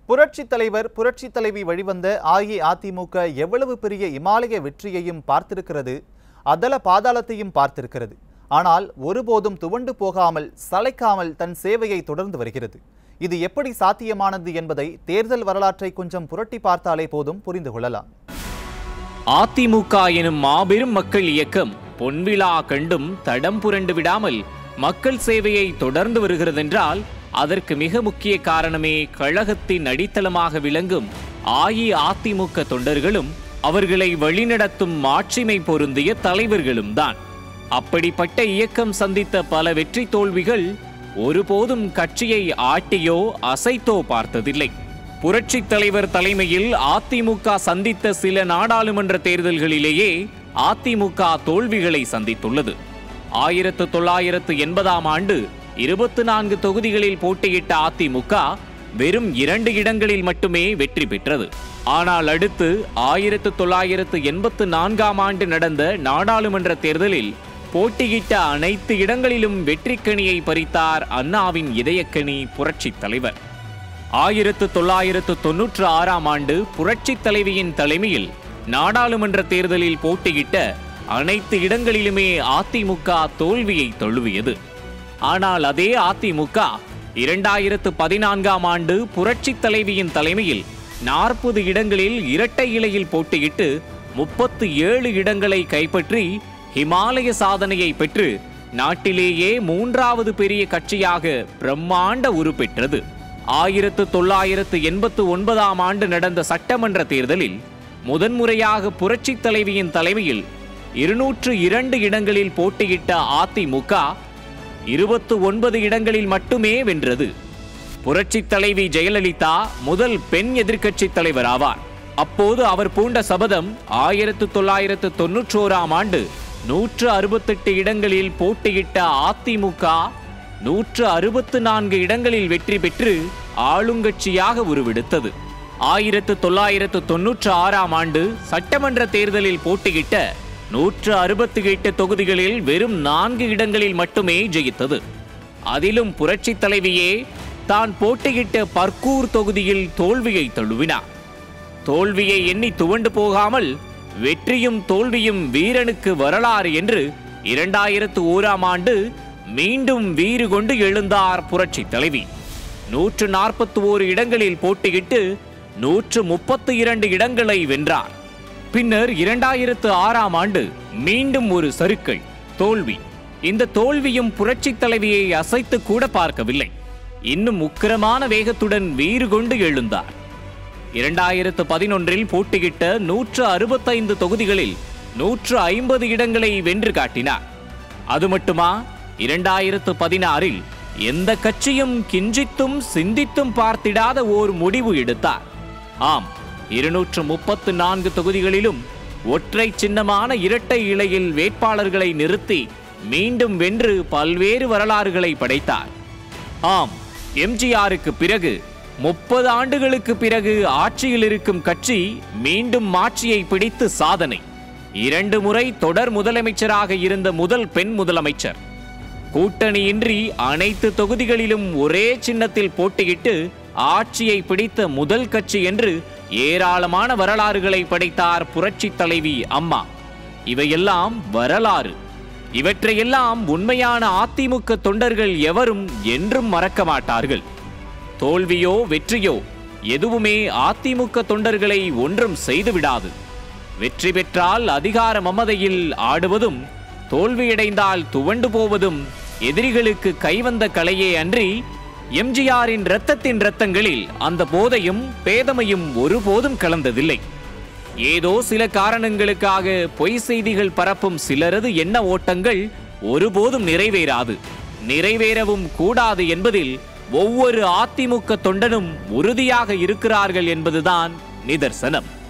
புரட்சித் தலைவர் புரட்சித் தலைவி வழிவந்த அஇஅதிமுக எவ்வளவு பெரிய இமாலய வெற்றியையும் பார்த்திருக்கிறது அதல பாதாளத்தையும் பார்த்திருக்கிறது ஆனால் ஒருபோதும் துவண்டு போகாமல் சளைக்காமல் தன் சேவையை தொடர்ந்து வருகிறது இது எப்படி சாத்தியமானது என்பதை தேர்தல் வரலாற்றை கொஞ்சம் புரட்டி பார்த்தாலே போதும் புரிந்து கொள்ளலாம் அதிமுக எனும் மாபெரும் மக்கள் இயக்கம் பொன்விழா கண்டும் தடம் புரண்டு விடாமல் மக்கள் சேவையை தொடர்ந்து வருகிறதென்றால் அதற்கு மிக முக்கிய காரணமே கழகத்தின் அடித்தளமாக விளங்கும் அஇஅதிமுக தொண்டர்களும் அவர்களை வழிநடத்தும் மாட்சிமை பொருந்திய தலைவர்களும் தான் அப்படிப்பட்ட இயக்கம் சந்தித்த பல வெற்றி தோல்விகள் ஒருபோதும் கட்சியை ஆட்டியோ அசைத்தோ பார்த்ததில்லை புரட்சித் தலைவர் தலைமையில் அதிமுக சந்தித்த சில நாடாளுமன்ற தேர்தல்களிலேயே அதிமுக தோல்விகளை சந்தித்துள்ளது ஆயிரத்து தொள்ளாயிரத்து எண்பதாம் ஆண்டு இருபத்து நான்கு தொகுதிகளில் போட்டியிட்ட அதிமுக வெறும் இரண்டு இடங்களில் மட்டுமே வெற்றி பெற்றது ஆனால் அடுத்து ஆயிரத்து தொள்ளாயிரத்து எண்பத்து நான்காம் ஆண்டு நடந்த நாடாளுமன்ற தேர்தலில் போட்டியிட்ட அனைத்து இடங்களிலும் வெற்றிக்கனியை பறித்தார் அண்ணாவின் இதயக்கனி புரட்சித் தலைவர் ஆயிரத்து தொள்ளாயிரத்து தொன்னூற்று ஆறாம் ஆண்டு புரட்சித் தலைவியின் தலைமையில் நாடாளுமன்ற தேர்தலில் போட்டியிட்ட அனைத்து இடங்களிலுமே அதிமுக தோல்வியை தழுவியது ஆனால் அதே அதிமுக இரண்டாயிரத்து பதினான்காம் ஆண்டு புரட்சித் தலைவியின் தலைமையில் நாற்பது இடங்களில் இரட்டை இலையில் போட்டியிட்டு முப்பத்து ஏழு இடங்களை கைப்பற்றி ஹிமாலய சாதனையை பெற்று நாட்டிலேயே மூன்றாவது பெரிய கட்சியாக பிரம்மாண்ட உருப்பெற்றது ஆயிரத்து தொள்ளாயிரத்து எண்பத்து ஒன்பதாம் ஆண்டு நடந்த சட்டமன்ற தேர்தலில் முதன்முறையாக புரட்சித் தலைவியின் தலைமையில் இருநூற்று இரண்டு இடங்களில் போட்டியிட்ட அதிமுக இருபத்து ஒன்பது இடங்களில் மட்டுமே வென்றது புரட்சித் தலைவி ஜெயலலிதா முதல் பெண் எதிர்க்கட்சி தலைவர் ஆவார் அப்போது அவர் பூண்ட சபதம் ஆயிரத்து தொள்ளாயிரத்து தொன்னூற்றோராம் ஆண்டு நூற்று அறுபத்தெட்டு இடங்களில் போட்டியிட்ட அதிமுக நூற்று அறுபத்து நான்கு இடங்களில் வெற்றி பெற்று ஆளுங்கட்சியாக உருவெடுத்தது ஆயிரத்து தொள்ளாயிரத்து தொன்னூற்று ஆறாம் ஆண்டு சட்டமன்ற தேர்தலில் போட்டியிட்ட நூற்று அறுபத்தி எட்டு தொகுதிகளில் வெறும் நான்கு இடங்களில் மட்டுமே ஜெயித்தது அதிலும் புரட்சித் தலைவியே தான் போட்டியிட்ட பர்கூர் தொகுதியில் தோல்வியை தழுவினார் தோல்வியை எண்ணி துவண்டு போகாமல் வெற்றியும் தோல்வியும் வீரனுக்கு வரலாறு என்று இரண்டாயிரத்து ஓராம் ஆண்டு மீண்டும் வீறு கொண்டு எழுந்தார் புரட்சித் தலைவி நூற்று நாற்பத்தி ஓரு இடங்களில் போட்டியிட்டு நூற்று முப்பத்து இரண்டு இடங்களை வென்றார் பின்னர் இரண்டாயிரத்து ஆறாம் ஆண்டு மீண்டும் ஒரு சறுக்கல் தோல்வி இந்த தோல்வியும் புரட்சித் தலைவியை அசைத்து கூட பார்க்கவில்லை இன்னும் உக்கிரமான வேகத்துடன் வீறு கொண்டு எழுந்தார் இரண்டாயிரத்து பதினொன்றில் போட்டியிட்ட நூற்று அறுபத்தைந்து தொகுதிகளில் நூற்று ஐம்பது இடங்களை வென்று காட்டினார் அது மட்டுமா இரண்டாயிரத்து பதினாறில் எந்த கட்சியும் கிஞ்சித்தும் சிந்தித்தும் பார்த்திடாத ஓர் முடிவு எடுத்தார் ஆம் இருநூற்று முப்பத்து நான்கு தொகுதிகளிலும் ஒற்றை சின்னமான இரட்டை இலையில் வேட்பாளர்களை நிறுத்தி மீண்டும் வென்று பல்வேறு வரலாறுகளை படைத்தார் ஆம் எம்ஜிஆருக்கு பிறகு முப்பது ஆண்டுகளுக்கு பிறகு ஆட்சியில் இருக்கும் கட்சி மீண்டும் ஆட்சியை பிடித்து சாதனை இரண்டு முறை தொடர் முதலமைச்சராக இருந்த முதல் பெண் முதலமைச்சர் கூட்டணியின்றி அனைத்து தொகுதிகளிலும் ஒரே சின்னத்தில் போட்டியிட்டு ஆட்சியை பிடித்த முதல் கட்சி என்று ஏராளமான வரலாறுகளை படைத்தார் புரட்சித் தலைவி அம்மா இவையெல்லாம் வரலாறு இவற்றையெல்லாம் உண்மையான அதிமுக தொண்டர்கள் எவரும் என்றும் மறக்க மாட்டார்கள் தோல்வியோ வெற்றியோ எதுவுமே அதிமுக தொண்டர்களை ஒன்றும் செய்துவிடாது வெற்றி பெற்றால் அதிகார மமதையில் ஆடுவதும் தோல்வியடைந்தால் துவண்டு போவதும் எதிரிகளுக்கு கைவந்த கலையே அன்றி எம்ஜிஆரின் இரத்தத்தின் இரத்தங்களில் அந்த போதையும் பேதமையும் ஒருபோதும் கலந்ததில்லை ஏதோ சில காரணங்களுக்காக பொய் செய்திகள் பரப்பும் சிலரது எண்ண ஓட்டங்கள் ஒருபோதும் நிறைவேறாது நிறைவேறவும் கூடாது என்பதில் ஒவ்வொரு அதிமுக தொண்டனும் உறுதியாக இருக்கிறார்கள் என்பதுதான் நிதர்சனம்